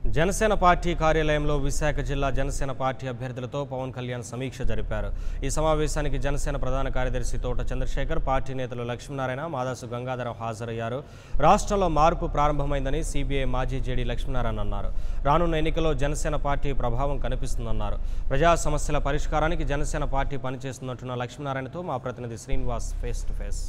Janasena party కార్యాలయంలో విశాఖ జిల్లా Janasena party అభ్యర్థులతో పవన్ కళ్యాణ్ సమీక్ష జరిపారు ఈ సమావేశానికి జనసేన ప్రధాన కార్యదర్శి తోట చంద్రశేఖర్ పార్టీ నేతలు లక్ష్మీనారాయణ మాదాసు గంగాధరం హాజరయ్యారు రాష్ట్రంలో మార్పు ప్రారంభమైందని సిబిఐ మాజీ జేడీ లక్ష్మీనారాయణ అన్నారు రానున్న ఎన్నికల్లో జనసేన పార్టీ ప్రభావం కనిపిస్తుందన్నారు ప్రజా సమస్యల పరిష్కారానికి జనసేన పార్టీ పనిచేస్తున్నట్టున్న లక్ష్మీనారాయణతో మా ప్రతినిధి Srinivas face to face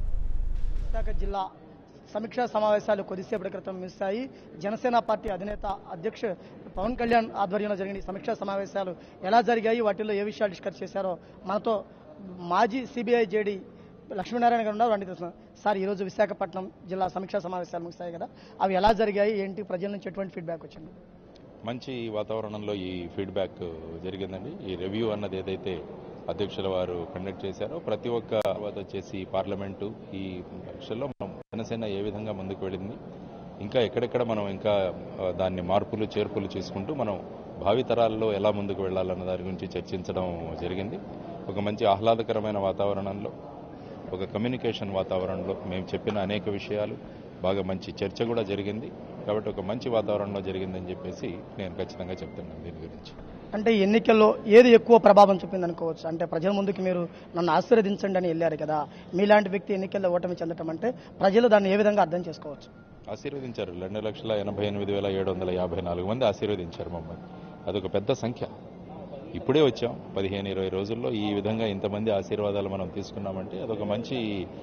Visakha జిల్లా సమీక్షా సమావేశాలు కొద్దిసేపటి క్రితం ముగిశాయి జనసేన పార్టీ అధినేత అధ్యక్ష పవన్ కళ్యాణ్ ఆధ్వర్యంలో జరిగిన ఈ సమీక్షా సమావేశాలు ఎలా జరిగాయి వాటిల్లో ఏ విషయాలు డిస్కస్ చేశారో మనతో మాజీ సిబిఐ జేడి లక్ష్మీనారాయణ గారు ఉన్నారు వాటిని తెలుసు సార్ ఈరోజు విశాఖపట్నం జిల్లా సమీక్షా సమావేశాలు ముగిశాయి కదా అవి ఎలా జరిగాయి ఏంటి ప్రజల నుంచి ఎటువంటి ఫీడ్బ్యాక్ వచ్చింది మంచి వాతావరణంలో ఈ ఫీడ్బ్యాక్ జరిగిందండి ఈ రివ్యూ అన్నది ఏదైతే అధ్యక్షుల వారు కండక్ట్ చేశారో ప్రతి ఒక్క తర్వాత వచ్చేసి పార్లమెంటు ఈ పరీక్షల్లో మనం జనసేన ఏ విధంగా ముందుకు వెళ్ళింది ఇంకా ఎక్కడెక్కడ మనం ఇంకా ఆ, దాన్ని మార్పులు చేర్పులు చేసుకుంటూ మనం భావితరాల్లో ఎలా ముందుకు వెళ్ళాలన్న దాని గురించి చర్చించడం జరిగింది ఒక మంచి ఆహ్లాదకరమైన వాతావరణంలో ఒక కమ్యూనికేషన్ వాతావరణంలో మేము చెప్పిన అనేక విషయాలు బాగా మంచి చర్చ కూడా జరిగింది కాబట్టి ఒక మంచి వాతావరణంలో జరిగిందని చెప్పేసి నేను ఖచ్చితంగా చెప్తున్నాను దీని గురించి అంటే ఈ ఎన్నికల్లో ఏది ఎక్కువ ప్రభావం చూపింది అనుకోవచ్చు అంటే ప్రజల ముందుకు మీరు నన్ను ఆశీర్వదించండి అని వెళ్ళారు కదా మీలాంటి వ్యక్తి ఎన్నికల్లో ఓటమి చెందటం అంటే ప్రజలు దాన్ని ఏ విధంగా అర్థం చేసుకోవచ్చు ఆశీర్వదించారు రెండు లక్షల ఎనభై ఎనిమిది వేల ఏడు వందల యాభై నాలుగు మంది ఆశీర్వదించారు మమ్మల్ని అదొక పెద్ద సంఖ్య ఇప్పుడే వచ్చాం పదిహేను ఇరవై రోజుల్లో ఈ విధంగా ఇంతమంది ఆశీర్వాదాలు మనం తీసుకున్నామంటే అదొక మంచి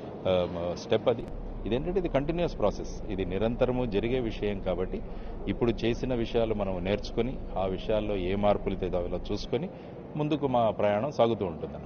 స్టెప్ అది ఇదేంటంటే ఇది కంటిన్యూస్ ప్రాసెస్ ఇది నిరంతరము జరిగే విషయం కాబట్టి ఇప్పుడు చేసిన విషయాలు మనం నేర్చుకొని ఆ విషయాల్లో ఏ మార్పులు తేదాలో చూసుకొని ముందుకు మా ప్రయాణం సాగుతూ ఉంటుంది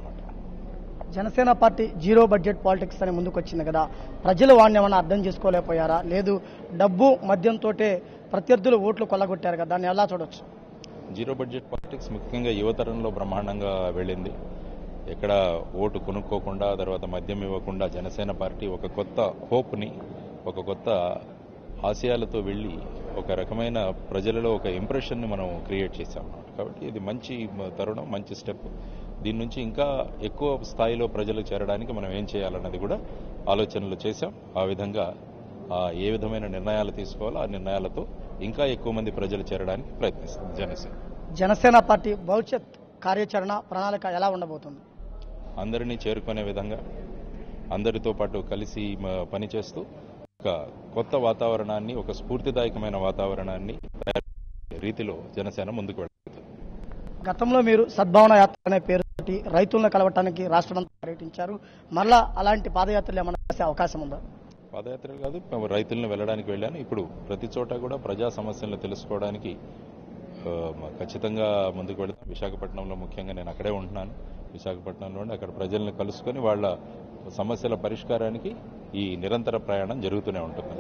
Janasena party zero budget politics అని ముందుకు వచ్చింది కదా ప్రజలు వాడిని ఏమైనా అర్థం చేసుకోలేకపోయారా లేదు డబ్బు మద్యంతో ప్రత్యర్థులు ఓట్లు కొల్లగొట్టారు కదా దాన్ని ఎలా చూడొచ్చు జీరో బడ్జెట్ పాలిటిక్స్ ముఖ్యంగా యువతరంలో బ్రహ్మాండంగా వెళ్ళింది ఎక్కడ ఓటు కొనుక్కోకుండా తర్వాత మద్యం ఇవ్వకుండా జనసేన పార్టీ ఒక కొత్త హోప్ని ఒక కొత్త ఆశయాలతో వెళ్ళి ఒక రకమైన ప్రజలలో ఒక ఇంప్రెషన్ని మనం క్రియేట్ చేశాం అన్నమాట. కాబట్టి ఇది మంచి మ- తరుణం మంచి స్టెప్ దీని నుంచి ఇంకా ఎక్కువ స్థాయిలో ప్రజలు చేరడానికి మనం ఏం చేయాలన్నది కూడా ఆలోచనలు చేశాం ఆ విధంగా ఆ, ఏ విధమైన నిర్ణయాలు తీసుకోవాలో ఆ నిర్ణయాలతో ఇంకా ఎక్కువ మంది ప్రజలు చేరడానికి ప్రయత్నిస్తుంది జనసేన జనసేన పార్టీ భవిష్యత్ కార్యాచరణ ప్రణాళిక ఎలా ఉండబోతుంది అందరినీ చేరుకునే విధంగా అందరితో పాటు కలిసి మ- పనిచేస్తూ ఒక కొత్త వాతావరణాన్ని ఒక స్ఫూర్తిదాయకమైన వాతావరణాన్ని తయారు చేసే రీతిలో జనసేన ముందుకు వెళ్తుంది గతంలో మీరు సద్భావన యాత్ర అనే పేరుతోటి రైతులను కలవటానికి రాష్ట్రమంతా పర్యటించారు మళ్ళా అలాంటి పాదయాత్రలు ఏమైనా చేసే అవకాశం ఉందా పాదయాత్రలు కాదు మేము రైతులను వెళ్ళడానికి వెళ్ళాను ఇప్పుడు ప్రతి చోట కూడా ప్రజా సమస్యలను తెలుసుకోవడానికి ఆ, మ- ఖచ్చితంగా ముందుకు వెళతాం విశాఖపట్నంలో ముఖ్యంగా నేను అక్కడే ఉంటున్నాను విశాఖపట్నంలో ఉండి అక్కడ ప్రజల్ని కలుసుకొని వాళ్ళ సమస్యల పరిష్కారానికి ఈ నిరంతర ప్రయాణం జరుగుతూనే ఉంటుంది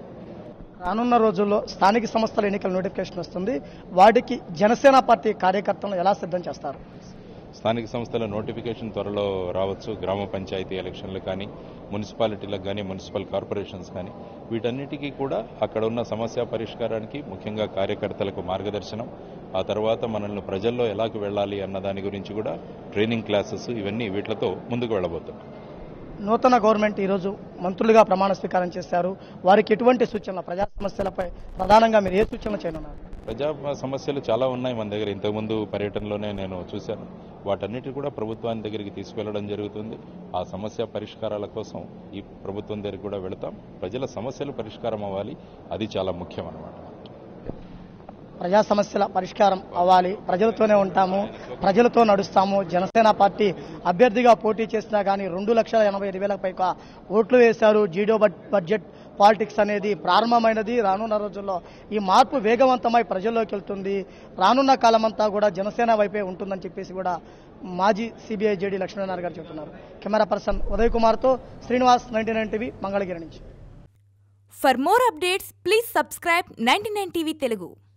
రానున్న రోజుల్లో స్థానిక సంస్థల ఎన్నికల నోటిఫికేషన్ వస్తుంది వాటికి జనసేన పార్టీ కార్యకర్తలను ఎలా సిద్ధం చేస్తారు స్థానిక సంస్థల నోటిఫికేషన్ త్వరలో రావచ్చు గ్రామ పంచాయతీ ఎలక్షన్లు కానీ మున్సిపాలిటీలకు కానీ మున్సిపల్ కార్పొరేషన్స్ కానీ వీటన్నిటికీ కూడా అక్కడ ఉన్న సమస్య పరిష్కారానికి ముఖ్యంగా కార్యకర్తలకు మార్గదర్శనం ఆ తర్వాత మనల్ని ప్రజల్లో ఎలాగ వెళ్ళాలి అన్న దాని గురించి కూడా ట్రైనింగ్ క్లాసెస్ ఇవన్నీ వీటితో ముందుకు వెళ్ళబోతున్నాం నూతన గవర్నమెంట్ ఈరోజు మంత్రులుగా ప్రమాణ స్వీకారం చేశారు వారికి ఎటువంటి సూచనలు ప్రజా సమస్యలపై ప్రధానంగా మీరు ఏ సూచనలు చేయనున్నారు ప్రజా సమస్యలు చాలా ఉన్నాయి మన దగ్గర ఇంతకుముందు పర్యటనలోనే నేను చూశాను వాటన్నిటి కూడా ప్రభుత్వాన్ని దగ్గరికి తీసుకెళ్లడం జరుగుతుంది ఆ సమస్య పరిష్కారాల కోసం ఈ ప్రభుత్వం దగ్గరికి కూడా వెళతాం ప్రజల సమస్యలు పరిష్కారం అవ్వాలి అది చాలా ముఖ్యం అన్నమాట ప్రజా సమస్యల పరిష్కారం అవ్వాలి ప్రజలతోనే ఉంటాము ప్రజలతో నడుస్తాము జనసేన పార్టీ అభ్యర్థిగా పోటీ చేసినా కానీ రెండు లక్షల ఎనభై ఐదు వేలకు పైగా ఓట్లు వేశారు జీడో బడ్- బడ్జెట్ పాలిటిక్స్ అనేది ప్రారంభమైనది రానున్న రోజుల్లో ఈ మార్పు వేగవంతమై ప్రజల్లోకి వెళ్తుంది రానున్న కాలమంతా కూడా జనసేన వైపే ఉంటుందని చెప్పేసి కూడా మాజీ సిబిఐ జేడీ లక్ష్మీనారాయణ గారు చెబుతున్నారు కెమెరా పర్సన్ ఉదయ్ కుమార్తో Srinivas ninety nine TV Mangalagiri నుంచి For more updates, please subscribe 99 TV Telugu.